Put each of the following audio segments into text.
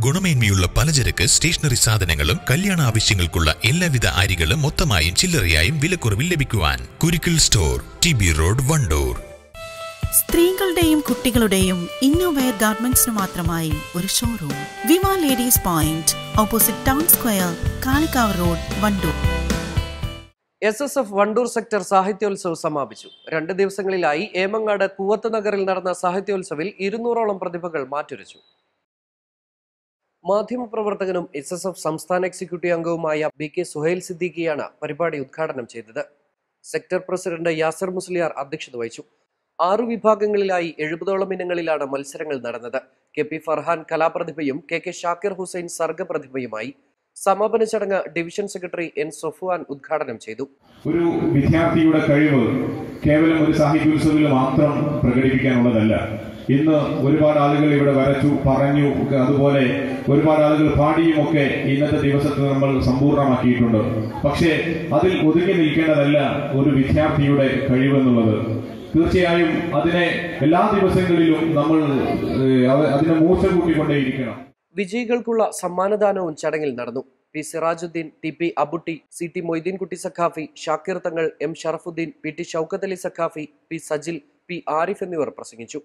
ഗുണമേന്മയുള്ള പലചരക്ക് സ്റ്റേഷനറി സാധനങ്ങളും കല്യാണ ആവശ്യങ്ങൾക്കുള്ള എല്ലാവിധ അരികളും മൊത്തമായും ചില്ലറയായും വിലക്കുറവിൽ ലഭിക്കുവാൻ Kurikkal store T B road Wandoor സ്ത്രീകളുടെയും കുട്ടികളുടെയും ഇന്നോവെയർ ഗാർമെന്റ്സിന് മാത്രമായി ഒരു showroom Viva ladies point opposite town square Kalikavu road Wandoor S S F Wandoor sector Sahityotsav സമാപിച്ചു രണ്ട് ദിവസങ്ങളിലായി ഏമങ്ങാട് കൂവത്ത് നഗറിൽ നടന്ന സാഹിത്യോത്സവിൽ ഇരുന്നൂറോളം പ്രതിഭകൾ മാറ്റുരച്ചു മാധ്യമപ്രവർത്തകനും എസ് എസ് എഫ് സംസ്ഥാന എക്സിക്യൂട്ടീവ് അംഗവുമായ ബി കെ സുഹൈൽ സിദ്ദീഖിയാണ് പരിപാടി ഉദ്ഘാടനം ചെയ്തത് സെക്ടർ പ്രസിഡന്റ് യാസർ മുസ്ലിയാർ അധ്യക്ഷത വഹിച്ചു ആറു വിഭാഗങ്ങളിലായി എഴുപതോളം ഇനങ്ങളിലാണ് മത്സരങ്ങൾ നടന്നത് കെ പി ഫർഹാൻ കലാപ്രതിഭയും കെ കെ ഷാക്കിർ ഹുസൈൻ സർഗപ്രതിഭയുമായി സമാപന ചടങ്ങ് ഡിവിഷൻ സെക്രട്ടറി എൻ സൊഫുവാൻ ഉദ്ഘാടനം ചെയ്തു ഒരു വിദ്യാർത്ഥിയുടെ കഴിവ് കേവലം ഒരു സാഹിത്യോത്സവത്തിൽ മാത്രം പ്രകടിപ്പിക്കാനുള്ളതല്ല ഇന്ന് ഒരുപാട് ആളുകൾ ഇവിടെ വരച്ചു പറഞ്ഞു അതുപോലെ ഒരുപാട് ആളുകൾ പാടിയും ഒക്കെ ഇന്നത്തെ ദിവസത്തെ നമ്മൾ സമ്പൂർണ്ണമാക്കിയിട്ടുണ്ട് പക്ഷേ അതിൽ ഒതുങ്ങി നിൽക്കേണ്ടതല്ല ഒരു വിദ്യാർത്ഥിയുടെ കഴിവെന്നുള്ളത് തീർച്ചയായും അതിനെ എല്ലാ ദിവസങ്ങളിലും നമ്മൾ ഏഹ്, അവ- അതിനെ മൂർച്ച കൂട്ടിക്കൊണ്ടേയിരിക്കണം വിജയികൾക്കുള്ള സമ്മാനദാനവും ചടങ്ങിൽ നടന്നു P Sirajuddin T P Abutty C T Moideenkutty Saqafi Shakir Thangal M Sharafuddin P T Shoukath Ali Saqafi P Sajil P Arif എന്നിവർ പ്രസംഗിച്ചു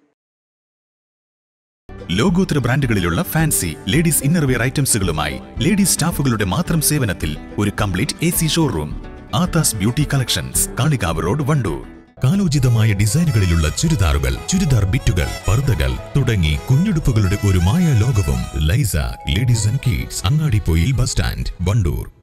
ലോകോത്തര ബ്രാൻഡുകളിലുള്ള ഫാൻസി ലേഡീസ് ഇന്നർവെയർ ഐറ്റംസുകളുമായി ലേഡീസ് സ്റ്റാഫുകളുടെ മാത്രം സേവനത്തിൽ ഒരു complete A C showroom Athas beauty collections Kalikavu road Wandoor കാലോചിതമായ ഡിസൈനുകളിലുള്ള ചുരിദാറുകൾ ചുരിദാർ ബിറ്റുകൾ പർദ്ദകൾ തുടങ്ങി കുഞ്ഞുടുപ്പുകളുടെ ഒരു മായ ലോകവും Laisa ladies and kids Angadippoyil bus stand Wandoor